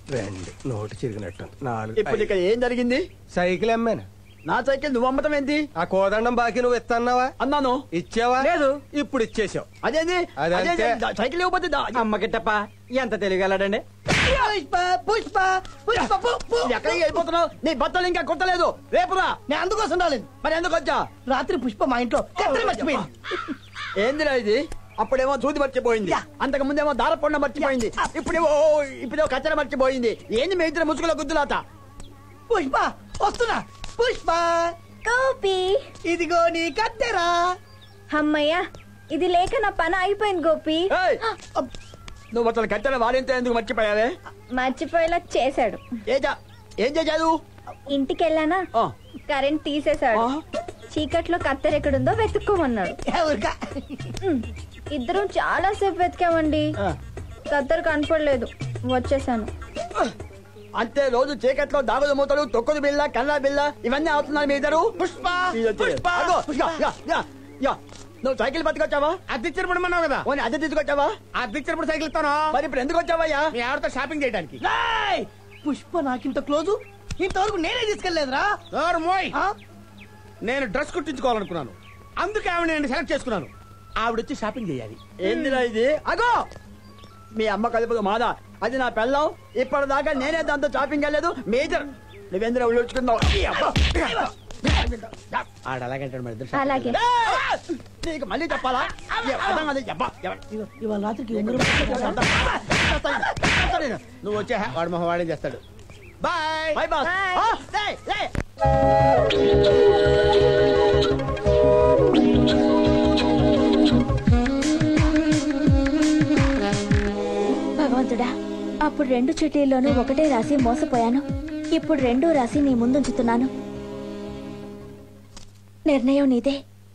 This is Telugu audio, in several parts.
రండి నోటి చిరిగినట్టు నాలుగు ఇప్పుడు ఇక్కడ ఏం జరిగింది సైకిల్ అమ్మాను నా సైకిల్ నువ్వు అమ్మటం ఏంటి ఆ కోదండం బాకీ నువ్వు ఇస్తున్నావా అన్నాను ఇచ్చావా లేదు. ఇప్పుడు ఇచ్చేసావు అదేంది అదంతే. అదే దా- సైకిల్ ఇవ్వకపోతే దా- అమ్మ గిట్టప్ప ఎంత తెలియగలడండి పుష్ప పుష్ప పుష్ప పు- పు- ఎక్కడికి వెళ్ళిపోతున్నావు నీ బట్టలు ఇంకా కుట్టలేదు రేపురా నేను అందుకోసం రాలేదు మరి ఎందుకు వచ్చా రాత్రి పుష్ప మా ఇంట్లో కత్తిరి మర్చిపోయింది ఏందిరా ఇది అప్పుడేమో దూది మర్చిపోయింది అంతకు ముందేమో దారపొండ మర్చిపోయింది ఇప్పుడేమో ఇప్పుడేమో కచ్చర మర్చిపోయింది ఏంది మీ ఇద్దరు ముసుగుల గుద్దులాత పుష్ప వస్తున్నా పుష్ప గోపి ఇదిగో నీ కత్తెరా అమ్మయ్య ఇది లేక నా పని అయిపోయింది గోపి ఏయ్! నువ్వు అసలు కచ్చర వాడింత ఎందుకు మర్చిపోయావే మర్చిపోయేలా చేశాడు ఏజా ఏం చేశావు ఇంటికి వెళ్ళానా ఆ. కరెంట్ తీసేశాడు ఆ. చీకట్లో కత్తెర ఎక్కడుందో వెతుక్కోమన్నాడు ఎవరికా ఉమ్, ఇద్దరం చాలా సేపు వెతికామండి ఆ. కత్తెర కనపడలేదు వచ్చేసాను అంతే రోజు చీకట్లో దాగుడు మూతలు తొక్కుడు బిళ్ళ కల్లా బిళ్ళ ఇవన్నీ అవుతున్నారు మీ ఇద్దరు పుష్ప ఇదొచ్చి- పుష్ప అగో, ఇగో, ఇగో, ఇగో, ఇగో. నువ్వు సైకిల్ పట్టుకొచ్చావా అద్దెచ్చినప్పుడు మన్నావు కదా ఓని అద్దె తీసుకొచ్చావా అద్దెచ్చినప్పుడు సైకిల్ ఇస్తాను మరి ఇప్పుడు ఎందుకు వచ్చావయ్యా మీ ఆవిడతో షాపింగ్ చేయడానికి ఏయ్! పుష్ప నాకింత క్లోజు ఇంతవరకు నేనే తీసుకెళ్లేదురా నోరు మోయ్ ఆ? నేను డ్రెస్ కుట్టించుకోవాలనుకున్నాను అందుకే ఆవిడ నేను సెలెక్ట్ చేసుకున్నాను ఆవిడ వచ్చి షాపింగ్ చేయాలి ఏందిరా ఇది అగో మీ అమ్మ కలుపుకు మాదా అది నా పెళ్ళం ఇప్పటిదాకా నేనే దాంతో షాపింగ్ వెళ్ళలేదు మేజర్ నువ్వేంద్ర ఉళ్ళుచుకున్నావు ఈ అబ్బా. ఆడ అలాగంటాడు మరి ఇద్దరు అలాగే ఏయ్! నీకు మళ్ళీ చెప్పాలా ఏ, అర్థం కాదు. అబ్బా, ఎవ- ఇవ- ఇవాళ రాత్రికి ఉంగరం నువ్వు వచ్చే వాడు మొహం వాడే చేస్తాడు బాయ్ బై బాస్ Bye. ఆ, ఏయ్, ఏయ్. భగవంతుడా అప్పుడు రెండు చిటీల్లోనూ ఒకటే రాసి మోసపోయాను ఇప్పుడు రెండూ రాసి నీ ముందుంచుతున్నాను నిర్ణయం నీదే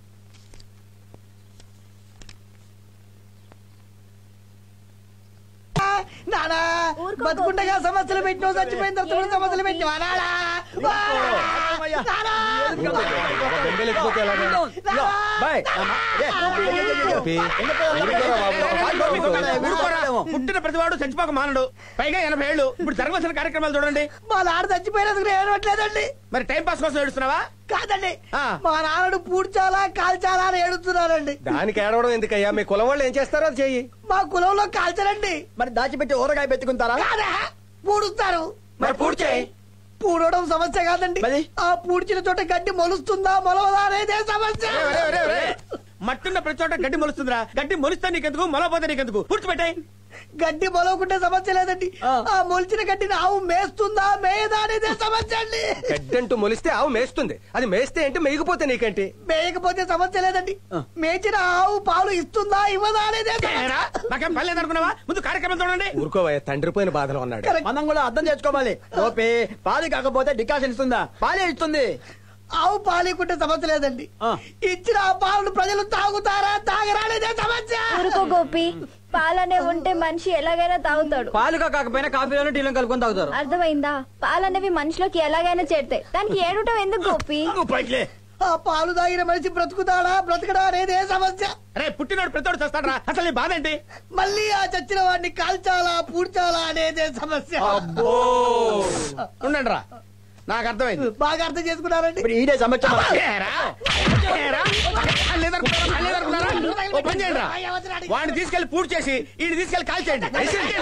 నానా ఊరుకో, బతుకుండగా సమస్యలు పెట్టినావు చచ్చిపోయిన తర్వాత కూడా సమస్యలు పెట్టినావా నానా వా! నానా! బొంబేలు ఎత్తుకోతే ఎలాగా? ఇదిగో, బై. అమ్మా, ఏ, ఏ, ఏ, ఏ, ఏ, ఏ. గోపి, ఊరుకోరా బాబు. ఊరుకోరా. పుట్టిన ప్రతివాడు చచ్చిపోక మానడు పైగా ఎనభై ఏళ్ళు ఇప్పుడు జరగవలసిన కార్యక్రమాలు చూడండి మా నాన్న చచ్చిపోయినందుకు నేను ఏడవట్లేదండి మరి టైం పాస్ కోసం ఏడుస్తున్నావా కాదండి ఆ. మా నాన్నడు పూడ్చాలా కాల్చాలా అని ఏడుస్తున్నారండి దానికి ఏడవడం ఎందుకయ్యా మీ కులం వాళ్ళు ఏం చేస్తారో అది చెయ్యి మా కులంలో కాల్చరండి మరి దాచిపెట్టి ఊరగాయ పెట్టుకుంటారా కాదా పూడుస్తారు మరి పూడ్చే పూడవడం సమస్య కాదండి మరి? ఆ పూడ్చిన చోట గడ్డి మొలుస్తుందా మొలవదా అనేదే సమస్య ఒరే, ఒరే, ఒరే. మట్టున్న ప్రతి చోట గడ్డి మొలుస్తుందిరా గడ్డి మొలిస్తే నీకెందుకు మొలపోతే నీకెందుకు పూడ్చిపెట్టాయి గడ్డి మొలవకుంటే సమస్య లేదండి ఆ. ఆ మొలిచిన గడ్డిని ఆవు మేస్తుందా మేయదా అనేదే సమస్య అండి గడ్డంటూ మొలిస్తే ఆవు మేస్తుంది అది మేస్తే ఏంటి మేగిపోతే నీకేంటి మేయకపోతే సమస్య లేదండి మేచిన ఆవు పాలు ఇస్తుందా ఇవ్వదా అనేదే సమస్య. ఏరా, నాకేం పని లేదనుకున్నావా ముందు కార్యక్రమం చూడండి ఊరుకోవయ్యా తండ్రి పోయిన బాధలో ఉన్నాడు మనం కూడా అర్థం చేసుకోవాలి ఓపి పాలు కాకపోతే డికాషన్ ఇస్తుందా పాలే ఇస్తుంది ఆవు పాలు ఇవ్వకుంటే సమస్య లేదండి ఆ. ఇచ్చిన ఆ పాలను ప్రజలు తాగుతారా తాగరా అనేదే సమస్య ఊరుకో గోపి పాలనే ఉంటే మనిషి ఎలాగైనా తాగుతాడు పాలుగా కాకపోయినా కాఫీలోనే టీలో కలుపుకొని తాగుతారు అర్థమైందా పాలనేవి మనిషిలోకి ఎలాగైనా చేరుతాయి దానికి ఏడుటం ఎందుకు గోపి నువ్వు పైకిలే ఆ పాలు తాగిన మనిషి బ్రతుకుతాడా బ్రతకడా అనేదే సమస్య అరే పుట్టినోడు ప్రతివాడు చేస్తాడరా అసలు నీ బాధ ఏంటి మళ్ళీ ఆ చచ్చిన వాడిని కాల్చాలా పూడ్చాలా అనేదే సమస్య ఉండండి రా నాకు అర్థమైంది బాగా అర్థం చేసుకున్నారండి ఇప్పుడు ఈడే సమస్య మనకి. ఏరా? ఏరా? పని లేదనుకున్నారా? పని లేదనుకున్నారా? ఓ పని చేయండి రా. వాడిని తీసుకెళ్లి పూర్తి చేసి ఈయన తీసుకెళ్లి కాల్ చేయండి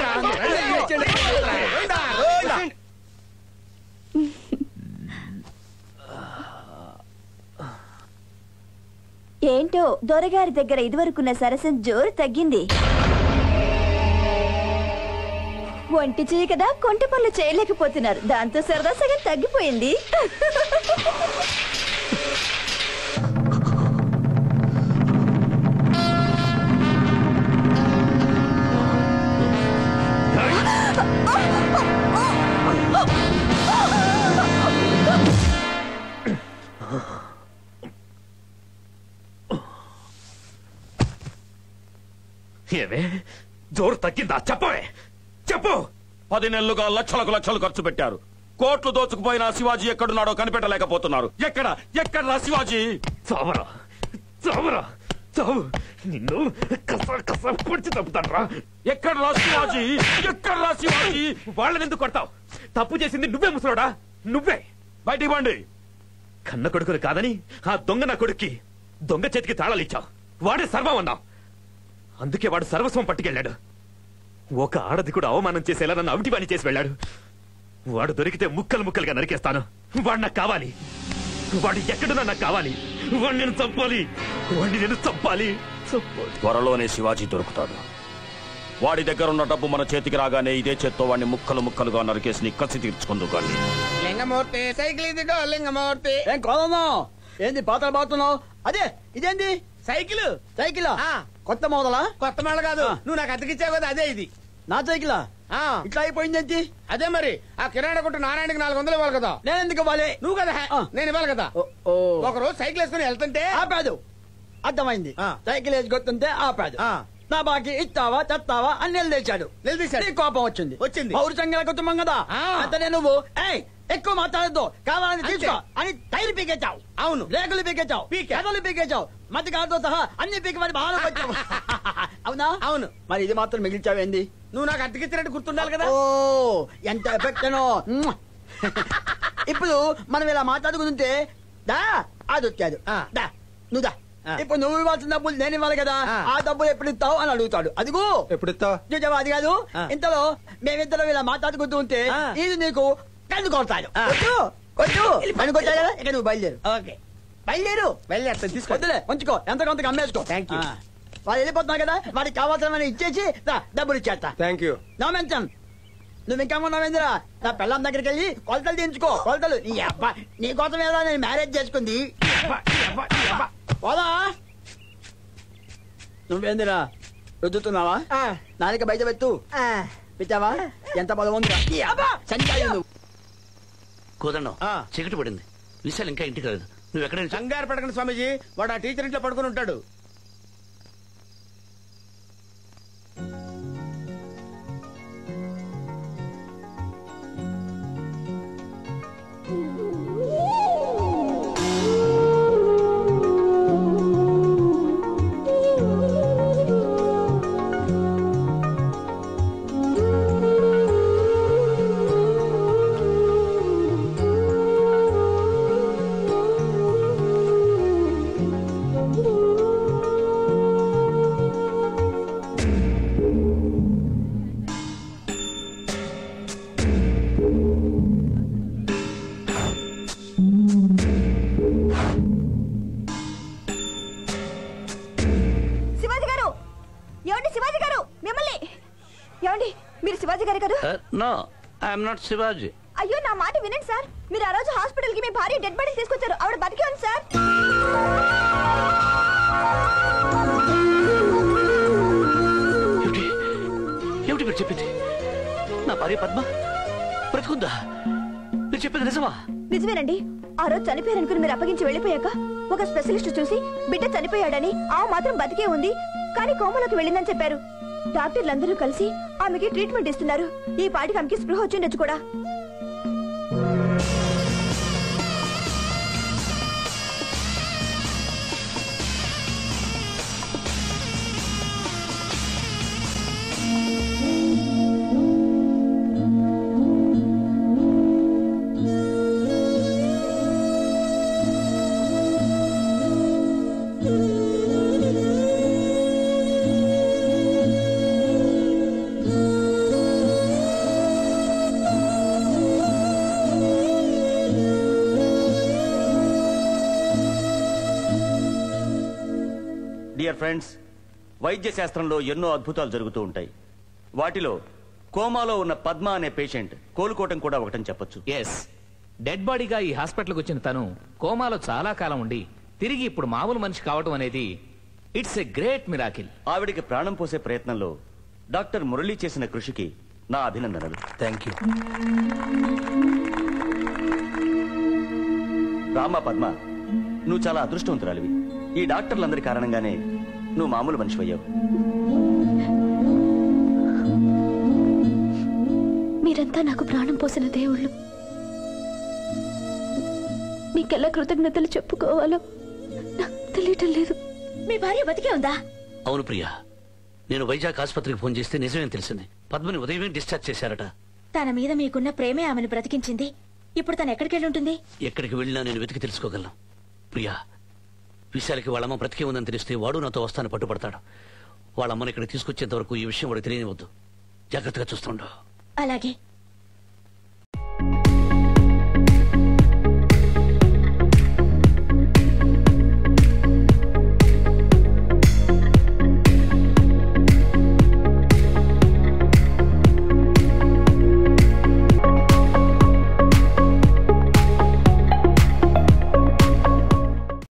ఏంటో దొరగారి దగ్గర ఇదివరకున్న సరసం జోరు తగ్గింది ఒంటి చేయి కదా కొంట పనులు చేయలేకపోతున్నారు దాంతో సరదా సగం తగ్గిపోయింది ఏమే జోరు తగ్గిందా చెప్పవే చెప్పు పది నెలలుగా లక్షలకు లక్షలు ఖర్చు పెట్టారు కోట్లు దోచుకుపోయిన శివాజీ ఎక్కడున్నాడో కనిపెట్టలేకపోతున్నారు ఎక్కడ ఎక్కడ శివాజీ చావరా చావరా చావు నిన్ను కస కస పొడిచి తప్పుతాను ఎక్కడ రా శివాజీ ఎక్కడ రా శివాజీ వాళ్ళని ఎందుకు కొడతావు తప్పు చేసింది నువ్వే ముసలోడా నువ్వే బయటికి పండి కన్న కొడుకులు కాదని ఆ దొంగ నా కొడుక్కి దొంగ చేతికి తాళాలు ఇచ్చావు వాడే సర్వం అన్నావు అందుకే వాడు సర్వస్వం పట్టుకెళ్ళాడు ఒక ఆడది కూడా అవమానం చేసేలా నన్ను అవిటి పని చేసి వెళ్ళాడు వాడు దొరికితే ముక్కలు ముక్కలుగా నరికేస్తాను వాడు నాకు కావాలి వాడు ఎక్కడున్నా నాకు కావాలి వాడిని నేను చంపాలి వాడిని నేను చంపాలి చంపాలి త్వరలోనే శివాజీ దొరుకుతాడు వాడి దగ్గర ఉన్న డబ్బు మన చేతికి రాగానే ఇదే చేత్తో వాడిని ముక్కలు ముక్కలుగా నరికేసి నీ కసి తీర్చుకుందు కానీ లింగమూర్తి సైకిల్ ఇదిగో లింగమూర్తి ఏం కోదమ్మా ఏంది పాత్ర బాగుతున్నావు అదే ఇదేంది సైకిల్ సైకిల్ ఆ. కొత్త మోదలా కొత్త మళ్ళ కాదు ఆ. నువ్వు నాకు అతికిచ్చావు కదా అదే ఇది నా సైకిలా ఆ ఇట్లా అయిపోయిందేంటి అదే మరి ఆ కిరాణా కొట్టు నారాయణకి నాలుగు వందలు ఇవ్వాలి కదా నేను ఎందుకు ఇవ్వాలి నువ్వు కదా ఆ. నేను ఇవ్వాలి కదా ఓ, ఓ. ఒక రోజు సైకిల్ వేసుకుని వెళ్తుంటే ఆపాదు అర్థమైంది ఆ. సైకిల్ వేసి కొత్తుంటే ఆపాదు ఆ. నా బాకి ఇస్తావా తెస్తావా అని నిలదీశాడు నిలదీశాడు. నీ కోపం వచ్చింది వచ్చింది. పౌరుషంగా కుటుంబం కదా ఆ. అంతనే నువ్వు ఏయ్ ఎక్కువ మాట్లాడద్దు కావాలని అంతే. తీసుకో అని టైర్ పీకెచ్చావు అవును. రేకులు పీకెచ్చావు పీకే. కథలు పీకెచ్చావు మధ్య కాదుతో సహా అన్ని పీకి మరి బాగా వచ్చావు అవునా అవును. మరి ఇది మాత్రం మిగిల్చావేంది నువ్వు నాకు అతికిచ్చినట్టు గుర్తుండాలి కదా ఓ ఎంత ఎఫెక్ట్ ఇప్పుడు మనం ఇలా మాట్లాడుకుంటుంటే దా అది వచ్చాడు ఆ. దా నువ్వు దా ఆ. ఇప్పుడు నువ్వు ఇవ్వాల్సిన డబ్బులు నేను ఇవ్వాలి కదా ఆ. ఆ డబ్బులు ఎప్పుడు ఇస్తావు అని అడుగుతాడు అదిగో ఎప్పుడు ఇస్తావు చూసావా అది కాదు ఆ. ఇంతలో మేమిద్దరం ఇలా మాట్లాడుకుంటూ ఉంటే ఆ. ఇది నీకు కళ్ళు కొడతాడు ఆ. వద్దు వద్దు పని కొట్టాడు కదా ఇక నువ్వు బయలుదేరు ఓకే బయలుదేరు వెళ్ళి తీసుకో వద్దులే ఉంచుకో ఎంత కొంత అమ్మేసుకో Thank you. ఆ. వాళ్ళు వెళ్ళిపోతున్నా కదా వాడికి కావాల్సిన ఇచ్చేసి దా, డబ్బులు ఇచ్చేస్తా థ్యాంక్ యూ నా మెన్షన్ నువ్వు ఇంకా ఉన్నావేందిరా నా పెళ్ళం దగ్గరికి వెళ్ళి కొలతలు దించుకో కొలతలు నీ అబ్బా నీ కోసం ఏదో నేను మ్యారేజ్ చేసుకుంది పోదా నువ్వేందిరా రుద్దుతున్నావా నాలుక బయట పెట్టు పెట్టావా ఎంత బలం ఉందిరా ఈ అబ్బా, చనిపోయావు నువ్వు కోదండం ఆ. చీకటి పడింది విశాల్ ఇంకా ఇంటికి రాలేదు నువ్వు ఎక్కడ కంగారు పడకండి స్వామీజీ వాడు ఆ టీచర్ ఇంట్లో పడుకుని ఉంటాడు శివాజీ గారు ఏమండి శివాజీ గారు మిమ్మల్ని ఏమండి మీరు శివాజీ గారు గారు నో ఐఎమ్ నాట్ శివాజీ అయ్యో నా మాట వినండి సార్ మీరు ఆ రోజు హాస్పిటల్ కి మీ భార్య డెడ్ బాడీ తీసుకొచ్చారు ఆవిడ బతికే ఉంది సార్ ఏమిటి ఏమిటి మీరు చెప్పింది నా భార్య పద్మ బ్రతుకుందా మీరు చెప్పింది నిజమా నిజమేనండి ఆ రోజు చనిపోయారనుకుని మీరు అప్పగించి వెళ్ళిపోయాక ఒక స్పెషలిస్ట్ చూసి బిడ్డ చనిపోయాడని ఆ మాత్రం బతికే ఉంది కానీ కోమలోకి వెళ్ళిందని చెప్పారు డాక్టర్లందరూ కలిసి ఆమెకి ట్రీట్మెంట్ ఇస్తున్నారు ఈ పాటికి ఆమెకి స్పృహ వచ్చిండొచ్చు కూడా డియర్ ఫ్రెండ్స్ వైద్య శాస్త్రంలో ఎన్నో అద్భుతాలు జరుగుతూ ఉంటాయి వాటిలో కోమాలో ఉన్న పద్మ అనే పేషెంట్ కోలుకోవటం కూడా ఒకటని చెప్పొచ్చు ఎస్ డెడ్ బాడీగా ఈ హాస్పిటల్కి వచ్చిన తను కోమాలో చాలా కాలం ఉండి తిరిగి ఇప్పుడు మామూలు మనిషి కావటం అనేది ఇట్స్ ఎ గ్రేట్ మిరాకిల్ ఆవిడికి ప్రాణం పోసే ప్రయత్నంలో డాక్టర్ మురళి చేసిన కృషికి నా అభినందనలు థ్యాంక్ యూ రామా పద్మ నువ్వు చాలా అదృష్టవంతురాలివి ఈ డాక్టర్లందరి కారణంగానే నువ్వు మామూలు మనిషి అయ్యావు మీరంతా నాకు ప్రాణం పోసిన దేవుళ్ళు మీకెలా కృతజ్ఞతలు చెప్పుకోవాలో నాకు తెలియటం లేదు మీ భార్య బతికే ఉందా అవును ప్రియా నేను వైజాగ్ ఆసుపత్రికి ఫోన్ చేస్తే నిజమేం తెలిసింది పద్మని ఉదయమే డిశ్చార్జ్ చేశారట తన మీద మీకున్న ప్రేమే ఆమెను బ్రతికించింది ఇప్పుడు తను ఎక్కడికి వెళ్ళి ఉంటుంది ఎక్కడికి వెళ్ళినా నేను వెతికి తెలుసుకోగలను ప్రియా విశాలకి వాళ్ళమ్మ బ్రతికే ఉందని తెలిస్తే వాడు నాతో వస్తాను పట్టుబడతాడు వాళ్ళమ్మని ఇక్కడ తీసుకొచ్చేంత వరకు ఈ విషయం వాడు తెలియనివద్దు జాగ్రత్తగా చూస్తుండవు అలాగే